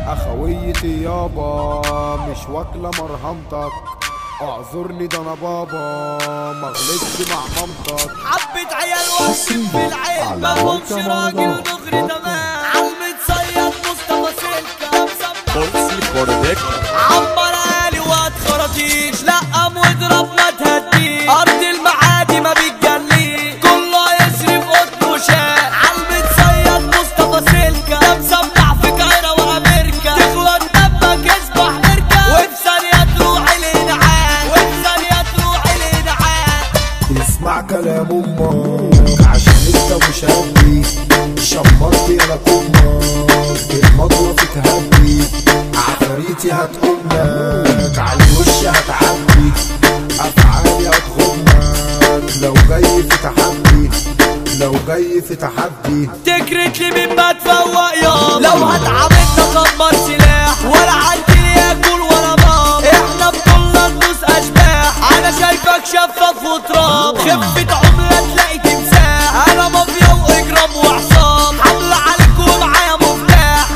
اخويتي يابا مش واكله مرهمتك اعذرني ده انا بابا ما غلطت مع مامتك حبة عيال واقفين في العين ما همش راجل دغري تمام علمة صياد مصطفى سلكة مسمع عمر آلي واد خراطيش لقم واضرب ما تهديش أرض المعادي ما بتجليش كله يصرف قط وشاء علمة صياد مصطفى سلكة ده مسمع في القاهرة وأمريكا تغلط دمك يصبح مركب وفي ثانية تروح الإنعام وفي ثانية تروح الإنعام اسمع كلام امك عشان انت مش هدي شمرت يا امك المضوى تتهدي عفاريتي هتقومك على الوش هتعدي افعالي هتخمك لو جاي في تحدي لو جاي في تحدي تكرت لي من ما تفوق يوم لو هتعاملنا خمر سلاح ولا عندي ياكل ولا مام احنا بطولنا ندوس اشباح انا شايفك شفاف وتراب خفة عملة تلاقي تمساح انا مافيا واجرام وعصام حملة عليك ومعايا مفتاح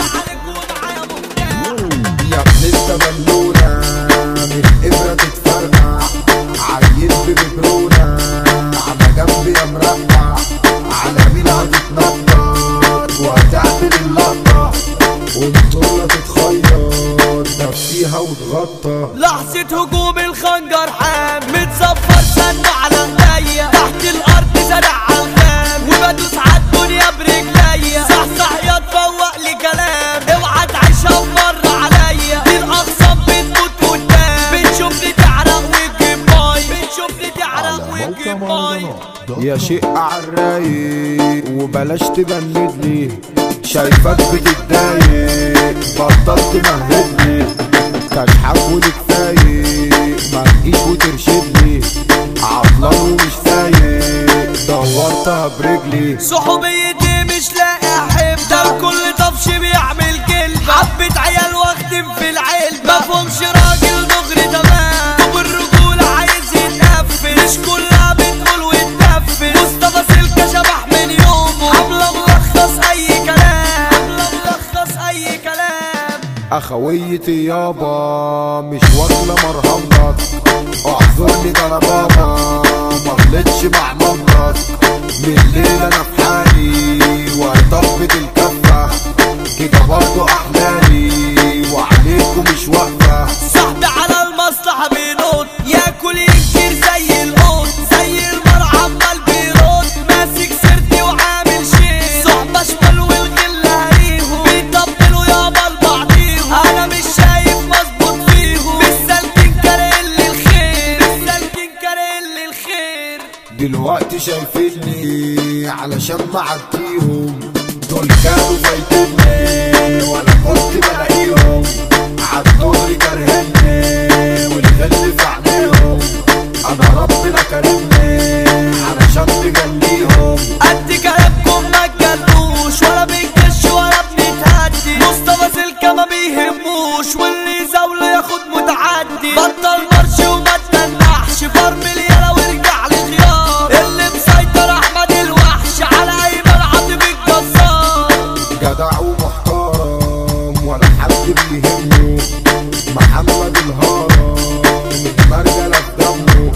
يا ابن انت بالونة من ابرة تتفرقع عيل بمجرونة على جنب يا مرقع على مين هتتنطط وهتعمل اللقطة والدولة تتخيط نفسيها وتغطى لحظة هجوم الخنجر حام متزفر سنه على ايديا تحت الارض زرع على الخام وبدوس عالدنيا برجليا صح صح يا تفوق لي كلام اوعى تعيشها مرة عليا دي الاخصام بتموت قدام بتشوفني تعرق وتجيب ماي بتشوفني تعرق وتجيب ماي يا شيء عالرايق وبلاش تبند لي شايفك بتتضايق بطلت مهد لي كشحك ولكفايق ما تجيش وترشد لي عطلان ومش فايق دورتها برجلي صحوبيتي مش لاقي احب ده الكل طفش بيعمل كلب حبة عيال واخدم في العلم مفهومش راجل دغري تمام طب الرجولة عايز يتقفل مش كلها بتقول وتنفذ مصطفى سلكة شبح من يومه حملة ملخص اي كلام حملة ملخص اي كلام اخويتي يابا مش واكله مرهمتك اعذرني ده انا بابا ما غلطش مع مامتك من الليل انا في حالي وهطبت الكفه كده برضه احلامي وعليكم مش واقفه صاحبي على المصلحة بينط ياكل ينكر زي القط زي المرعى عمال بيرد ماسك سيرتي وعامل شيء صحبة شمال والغل هريهم بيطبلوا يابا لبعضيهم انا مش شايف مظبوط فيهم مش سالكين كارهين للخير مش سالكين كارهين للخير دلوقتي شايفيني علشان معديهم دول كانوا فايتني وانا كنت بلاقيهم عالدغري كارهني والغل في عينيهم انا ربنا كرمني علشان تجليهم قد كلامكم ما تجلوش ولا بيكش ولا بنتهدي مصطفى سلكة ما بيهموش واللي زاوله ياخد متعدي بطل مرش وما تنحش فرمل يلا وارجع لخيار اللي مسيطر احمد الوحش على ايمن عاطف الجزار جدع ومحترم ولا حد بيهمه محمد الهرم المرجلة في دمه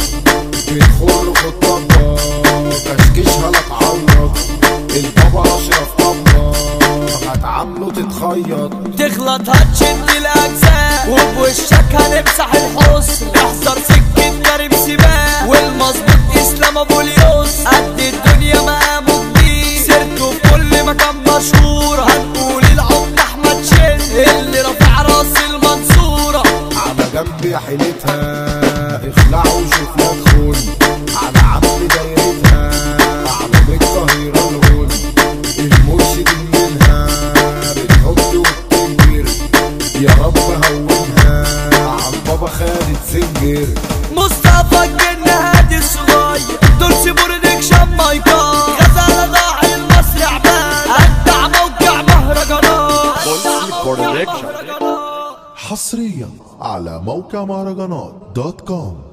بيدخل خطابة كشكشها لا تعيط البابا اشرف طبة هتعامله تتخيط تغلط هتشد الاجزاء وبوشك هنمسح الحسن احذر سكة كريم سباق والمظبوط اسلام ابو اليوس قد الدنيا مقامه كبير سيرته في كل مكان مشهور هنقول العمد احمد شد اللي رافع راس المنصورة على جنب يا حيلتها اخلعوا وشوف لك خون على عم دايرتها على بيت قاهرة الهون المرشد منها بتحط وبتنكر يا رب هونها عالبابا خالد سنجر مصطفى الجن هادي الصغير دول برودكشن مايكار غزالة ضاع المصري عباد ابدع موقع مهرجانات حصريا على موقع مهرجانات دوت كوم